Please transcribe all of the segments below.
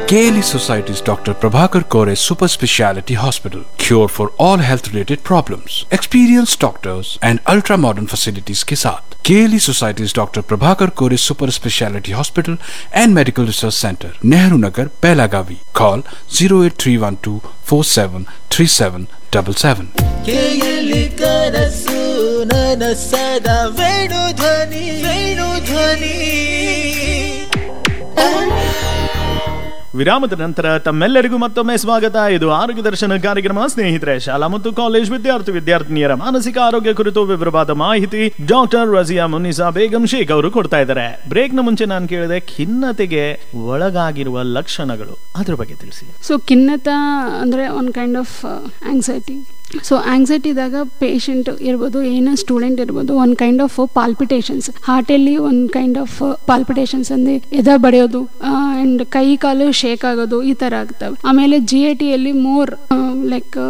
KLE Society's Dr. Prabhakar Kore Super Speciality Hospital. Cure for all health related problems. Experienced doctors and ultra modern facilities के साथ KLE Society's Dr. Prabhakar Kore Super Speciality Hospital and Medical Research Center, Nehru Nagar, Pelagavi. Call 08312 473777. ಕೇಯಲಿ ಕನಸು ನನಸದ ವೇಣು ಧ್ವನಿ ವೇಣು ಧ್ವನಿ ವಿರಾಮದ ನಂತರ ತಮ್ಮೆಲ್ಲರಿಗೂ ಮತ್ತೊಮ್ಮೆ ಸ್ವಾಗತ ಇದು ಆರೋಗ್ಯ ದರ್ಶನ ಕಾರ್ಯಕ್ರಮ ಸ್ನೇಹಿತರೆ ಶಾಲಾ ಮತ್ತು ಕಾಲೇಜ್ ವಿದ್ಯಾರ್ಥಿ ವಿದ್ಯಾರ್ಥಿನಿಯರ ಮಾನಸಿಕ ಆರೋಗ್ಯ ಕುರಿತು ವಿವರವಾದ ಮಾಹಿತಿ ಡಾಕ್ಟರ್ ರಜಿಯಾ ಮುನಿಸಾ ಬೇಗಂ ಶೇಖ್ ಅವರು ಕೊಡ್ತಾ ಇದ್ದಾರೆ ಬ್ರೇಕ್ ನ ಮುಂಚೆ ನಾನು ಕೇಳಿದೆ ಖಿನ್ನತೆಗೆ ಒಳಗಾಗಿರುವ ಲಕ್ಷಣಗಳು ಅದ್ರ ಬಗ್ಗೆ ತಿಳಿಸಿ ಸೊ ಖಿನ್ನತ ಅಂದರೆ one kind of anxiety so anxiety ಇದ್ದಾಗ ಪೇಷಂಟ್ ಇರ್ಬೋದು ಏನೋ ಸ್ಟೂಡೆಂಟ್ ಇರ್ಬೋದು ಒಂದು ಕೈಂಡ್ ಆಫ್ ಪಾಲ್ಪಿಟೇಷನ್ಸ್ ಹಾರ್ಟಲ್ಲಿ ಒಂದು ಕೈಂಡ್ ಆಫ್ ಪಾಲ್ಪಿಟೇಷನ್ಸ್ ಅಂದರೆ ಎದೆ ಬಡಿಯೋದು ಆ್ಯಂಡ್ ಕೈ ಕಾಲು ಶೇಕ್ ಆಗೋದು ಈ ಥರ ಆಗ್ತವೆ ಆಮೇಲೆ ಜಿ ಎ ಟಿಯಲ್ಲಿ ಮೋರ್ ಲೈಕ್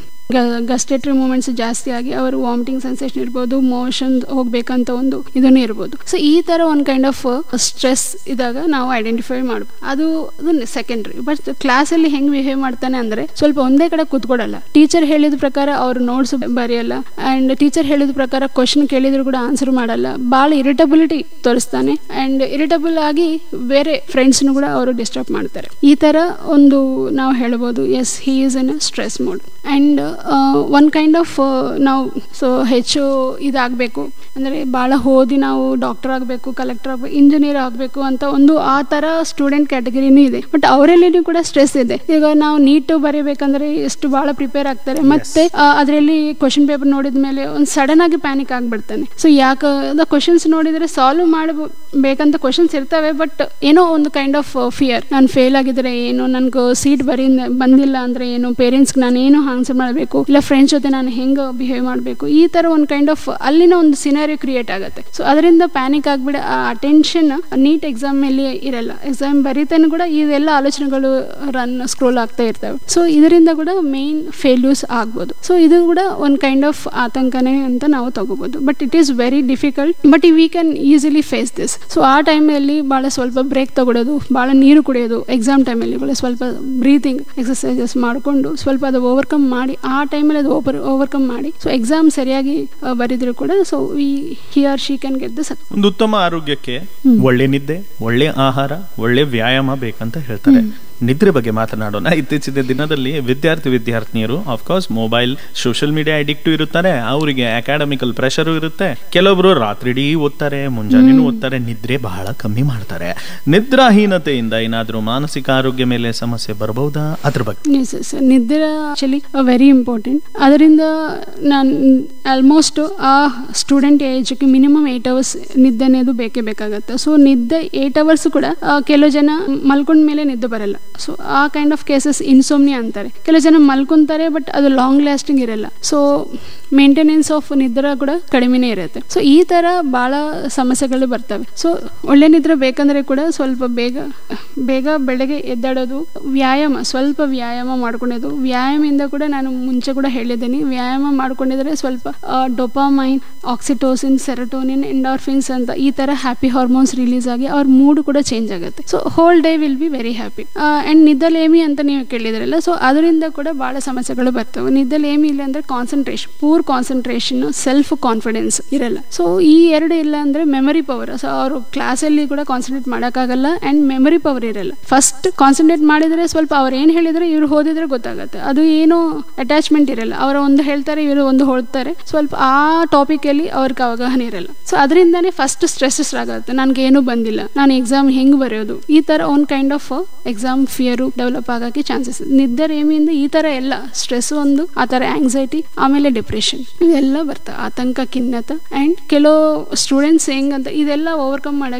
ಗಸ್ಟೇಟ್ರಿ ಮೂಮೆಂಟ್ಸ್ ಜಾಸ್ತಿ ಆಗಿ ಅವರು ವಾಮಿಟಿಂಗ್ ಸೆನ್ಸೇಷನ್ ಇರ್ಬೋದು ಮೋಷನ್ ಹೋಗ್ಬೇಕಂತ ಒಂದು ಇದನ್ನು ಇರ್ಬೋದು ಸೊ ಈ ಥರ ಒಂದು ಕೈಂಡ್ ಆಫ್ ಸ್ಟ್ರೆಸ್ ಇದ್ದಾಗ ನಾವು ಐಡೆಂಟಿಫೈ ಮಾಡ್ಬೋದು ಅದು ಅದು ಸೆಕೆಂಡ್ರಿ ಬಟ್ ಕ್ಲಾಸಲ್ಲಿ ಹೆಂಗೆ ಬಿಹೇವ್ ಮಾಡ್ತಾನೆ ಅಂದರೆ ಸ್ವಲ್ಪ ಒಂದೇ ಕಡೆ ಕೂತ್ಕೊಡಲ್ಲ ಟೀಚರ್ ಹೇಳಿದ ಪ್ರಕಾರ ಅವ್ರು ನೋಟ್ಸ್ ಬರೆಯಲ್ಲ ಆ್ಯಂಡ್ ಟೀಚರ್ ಹೇಳಿದ ಪ್ರಕಾರ ಕ್ವಶನ್ ಕೇಳಿದ್ರು ಕೂಡ ಆನ್ಸರ್ ಮಾಡಲ್ಲ ಭಾಳ ಇರಿಟಬಿಲಿಟಿ ತೋರಿಸ್ತಾನೆ ಆ್ಯಂಡ್ ಇರಿಟಬಲ್ ಆಗಿ ಬೇರೆ ಫ್ರೆಂಡ್ಸ್ನು ಕೂಡ ಅವರು ಡಿಸ್ಟರ್ಬ್ ಮಾಡ್ತಾರೆ ಈ ಥರ ಒಂದು ನಾವು ಹೇಳ್ಬೋದು as he is in stress mode and one kind of ನಾವು ಸೊ ಹೆಚ್ಚು ಇದಾಗಬೇಕು ಅಂದರೆ ಭಾಳ ಓದಿ ನಾವು ಡಾಕ್ಟರ್ ಆಗಬೇಕು ಕಲೆಕ್ಟರ್ ಆಗಬೇಕು ಇಂಜಿನಿಯರ್ ಆಗಬೇಕು ಅಂತ ಒಂದು ಆ ಥರ ಸ್ಟೂಡೆಂಟ್ ಕ್ಯಾಟಗರಿನೂ ಇದೆ ಬಟ್ ಅವರಲ್ಲಿನೂ ಕೂಡ ಸ್ಟ್ರೆಸ್ ಇದೆ ಈಗ ನಾವು ನೀಟು ಬರೀಬೇಕಂದ್ರೆ ಎಷ್ಟು ಭಾಳ ಪ್ರಿಪೇರ್ ಆಗ್ತಾರೆ ಮತ್ತೆ ಅದರಲ್ಲಿ ಕ್ವಶನ್ ಪೇಪರ್ ನೋಡಿದ ಮೇಲೆ ಒಂದು ಸಡನ್ ಆಗಿ ಪ್ಯಾನಿಕ್ ಆಗಿಬಿಡ್ತಾನೆ ಸೊ ಯಾಕೆ ಕ್ವಶನ್ಸ್ ನೋಡಿದರೆ ಸಾಲ್ವ್ ಮಾಡಬೇಕಂತ ಕ್ವಶನ್ಸ್ ಇರ್ತವೆ ಬಟ್ ಏನೋ ಒಂದು ಕೈಂಡ್ ಆಫ್ ಫಿಯರ್ ನಾನು ಫೇಲ್ ಆಗಿದ್ರೆ ಏನು ನನಗೆ ಸೀಟ್ ಬರೀ ಬಂದಿಲ್ಲ ಅಂದರೆ ಏನು ಪೇರೆಂಟ್ಸ್ಗೆ ನಾನು ಏನು ಆನ್ಸರ್ ಮಾಡಬೇಕು ಇಲ್ಲ ಫ್ರೆಂಡ್ಸ್ ಜೊತೆ ನಾನು ಹೆಂಗೆ ಬಿಹೇವ್ ಮಾಡಬೇಕು ಈ ಥರ ಒಂದು ಕೈಂಡ್ ಆಫ್ ಅಲ್ಲಿನ ಒಂದು ಸಿನಾರಿ ಕ್ರಿಯೇಟ್ ಆಗುತ್ತೆ ಸೊ ಅದರಿಂದ ಪ್ಯಾನಿಕ್ ಆಗಿಬಿಡ ಆ ಅಟೆನ್ಷನ್ ನೀಟ್ ಎಕ್ಸಾಮ್ ಮೇಲೆ ಇರಲ್ಲ ಎಕ್ಸಾಮ್ ಬರೀತಾನು ಕೂಡ ಇದೆಲ್ಲ ಆಲೋಚನೆಗಳು ರನ್ ಸ್ಕ್ರೋಲ್ ಆಗ್ತಾ ಇರ್ತವೆ ಸೊ ಇದರಿಂದ ಕೂಡ ಮೇನ್ ಫೇಲ್ಯೂಸ್ ಆಗ್ಬೋದು ಸೊ ಇದು ಕೂಡ ಒಂದು ಕೈಂಡ್ ಆಫ್ ಆತಂಕನೇ ಅಂತ ನಾವು ತಗೋಬಹುದು but it is very difficult but we can easily face this so ಆ ಟೈಮಲ್ಲಿ ಭಾಳ ಸ್ವಲ್ಪ ಬ್ರೇಕ್ ತಗೊಳ್ಳೋದು ಭಾಳ ನೀರು ಕುಡಿಯೋದು ಎಕ್ಸಾಮ್ ಟೈಮಲ್ಲಿ ಭಾಳ ಸ್ವಲ್ಪ ಬ್ರೀತಿಂಗ್ ಎಕ್ಸಸೈಸಸ್ ಮಾಡಿಕೊಂಡು ಸ್ವಲ್ಪ ಅದು ಓವರ್ಕಮ್ ಮಾಡಿ ಆ ಟೈಮಲ್ಲಿ ಅದು ಓವರ್ ಓವರ್ಕಮ್ ಮಾಡಿ ಸೊ ಎಕ್ಸಾಮ್ ಸರಿಯಾಗಿ ಬರೆದ್ರು ಕೂಡ so we here she can get the success ಒಂದು ಉತ್ತಮ ಆರೋಗ್ಯಕ್ಕೆ ಒಳ್ಳೆ ನಿದ್ದೆ ಒಳ್ಳೆ ಆಹಾರ ಒಳ್ಳೆ ವ್ಯಾಯಾಮ ಬೇಕಂತ ಹೇಳ್ತಾರೆ ನಿದ್ರೆ ಬಗ್ಗೆ ಮಾತನಾಡೋಣ ಇತ್ತೀಚಿನ ದಿನದಲ್ಲಿ ವಿದ್ಯಾರ್ಥಿ ವಿದ್ಯಾರ್ಥಿನಿಯರು of course mobile social media addict ಇರುತ್ತಾರೆ ಅವರಿಗೆ ಅಕಾಡೆಮಿಕಲ್ ಪ್ರೆಷರ್ ಇರುತ್ತೆ ಕೆಲವೊಬ್ರು ರಾತ್ರಿಡೀ ಓದ್ತಾರೆ ಮುಂಜಾನೆನೂ ಓದ್ತಾರೆ ನಿದ್ರೆ ಬಹಳ ಕಮ್ಮಿ ಮಾಡ್ತಾರೆ ನಿದ್ರಾಹೀನತೆಯಿಂದ ಏನಾದ್ರೂ ಮಾನಸಿಕ ಆರೋಗ್ಯ ಮೇಲೆ ಸಮಸ್ಯೆ ಬರಬಹುದಾ ಅದ್ರ ಬಗ್ಗೆ ಸರ್ ನಿದ್ರೆ ಆಕ್ಚುಲಿ ವೆರಿ ಇಂಪಾರ್ಟೆಂಟ್ ಅದರಿಂದ ನಾನು ಆಲ್ಮೋಸ್ಟ್ ಆ ಸ್ಟೂಡೆಂಟ್ ಏಜ್ಗೆ ಮಿನಿಮಮ್ ಏಟ್ ಅವರ್ಸ್ ನಿದ್ದೆ ಅನ್ನೋದು ಬೇಕೇ ಬೇಕಾಗತ್ತೆ ಸೊ ನಿದ್ದೆ ಏಟ್ ಅವರ್ಸ್ ಕೂಡ ಕೆಲವು ಜನ ಮಲ್ಕೊಂಡ ಮೇಲೆ ನಿದ್ದೆ ಬರಲ್ಲ ಸೊ ಆ ಕೈಂಡ್ ಆಫ್ ಕೇಸಸ್ ಇನ್ಸೋಮ್ನಿ ಅಂತಾರೆ ಕೆಲವು ಜನ ಮಲ್ಕೊಂತಾರೆ ಬಟ್ ಅದು ಲಾಂಗ್ ಲಾಸ್ಟಿಂಗ್ ಇರಲ್ಲ ಸೊ ಮೇಂಟೆನೆನ್ಸ್ ಆಫ್ ನಿದ್ರೆ ಕೂಡ ಕಡಿಮೆನೇ ಇರುತ್ತೆ ಸೊ ಈ ಥರ ಭಾಳ ಸಮಸ್ಯೆಗಳು ಬರ್ತವೆ ಸೊ ಒಳ್ಳೆ ನಿದ್ರೆ ಬೇಕಂದ್ರೆ ಕೂಡ ಸ್ವಲ್ಪ ಬೇಗ ಬೇಗ ಬೆಳಗ್ಗೆ ಎದ್ದಾಡೋದು ವ್ಯಾಯಾಮ ಸ್ವಲ್ಪ ವ್ಯಾಯಾಮ ಮಾಡ್ಕೊಳ್ಳೋದು ವ್ಯಾಯಾಮದಿಂದ ಕೂಡ ನಾನು ಮುಂಚೆ ಕೂಡ ಹೇಳಿದ್ದೀನಿ ವ್ಯಾಯಾಮ ಮಾಡ್ಕೊಂಡಿದ್ರೆ ಸ್ವಲ್ಪ ಡೊಪಾಮೈನ್ ಆಕ್ಸಿಟೋಸಿನ್ ಸೆರಟೋನಿನ್ ಎಂಡಾರ್ಫಿನ್ಸ್ ಅಂತ ಈ ಥರ ಹ್ಯಾಪಿ ಹಾರ್ಮೋನ್ಸ್ ರಿಲೀಸ್ ಆಗಿ ಅವ್ರ ಮೂಡ್ ಕೂಡ ಚೇಂಜ್ ಆಗುತ್ತೆ so whole day will be very happy and ನಿದ್ದಲೇಮಿ ಅಂತ ನೀವು ಕೇಳಿದ್ರಲ್ಲ ಸೊ ಅದರಿಂದ ಕೂಡ ಭಾಳ ಸಮಸ್ಯೆಗಳು ಬರ್ತವೆ ನಿದ್ದಲೇಮಿ ಇಲ್ಲ ಅಂದರೆ concentration poor concentration self confidence ಇರಲ್ಲ ಸೊ ಈ ಎರಡು ಇಲ್ಲ ಅಂದರೆ ಮೆಮರಿ ಪವರ್ ಸೊ ಅವರು ಕ್ಲಾಸಲ್ಲಿ ಕೂಡ ಕಾನ್ಸಂಟ್ರೇಟ್ ಮಾಡೋಕ್ಕಾಗಲ್ಲ ಆ್ಯಂಡ್ ಮೆಮರಿ ಪವರ್ ಇರಲ್ಲ ಫಸ್ಟ್ ಕಾನ್ಸಂಟ್ರೇಟ್ ಮಾಡಿದರೆ ಸ್ವಲ್ಪ ಅವ್ರು ಏನು ಹೇಳಿದರೆ ಇವ್ರು ಓದಿದ್ರೆ ಗೊತ್ತಾಗುತ್ತೆ ಅದು ಏನು ಅಟ್ಯಾಚ್ಮೆಂಟ್ ಇರಲ್ಲ ಅವರ ಒಂದು ಹೇಳ್ತಾರೆ ಇವರು ಒಂದು ಹೊಳ್ತಾರೆ ಸ್ವಲ್ಪ ಆ ಟಾಪಿಕಲ್ಲಿ ಅವ್ರಿಗೆ ಅವಗಾಹನೆ ಇರಲ್ಲ ಸೊ ಅದರಿಂದನೇ ಫಸ್ಟ್ ಸ್ಟ್ರೆಸಸ್ ಆಗುತ್ತೆ ನನಗೆ ಏನೂ ಬಂದಿಲ್ಲ ನಾನು ಎಕ್ಸಾಮ್ ಹೆಂಗೆ ಬರೆಯೋದು ಈ ಥರ ಒಂದು kind of exam fear develop ಆಗೋಕ್ಕೆ ಚಾನ್ಸಸ್ ನಿದ್ದೆ ರೇಮಿಯಿಂದ ಈ ಥರ ಎಲ್ಲ ಸ್ಟ್ರೆಸ್ ಒಂದು ಆ ಥರ ಆಂಗ್ಸೈಟಿ ಆಮೇಲೆ ಡಿಪ್ರೆಷನ್ ಇವೆಲ್ಲ ಬರ್ತವೆ ಆತಂಕ ಖಿನ್ನತ ಆ್ಯಂಡ್ ಕೆಲವು ಸ್ಟೂಡೆಂಟ್ಸ್ ಹೆಂಗಂತ ಇದೆಲ್ಲ ಓವರ್ಕಮ್ ಮಾಡೋಕ್ಕೆ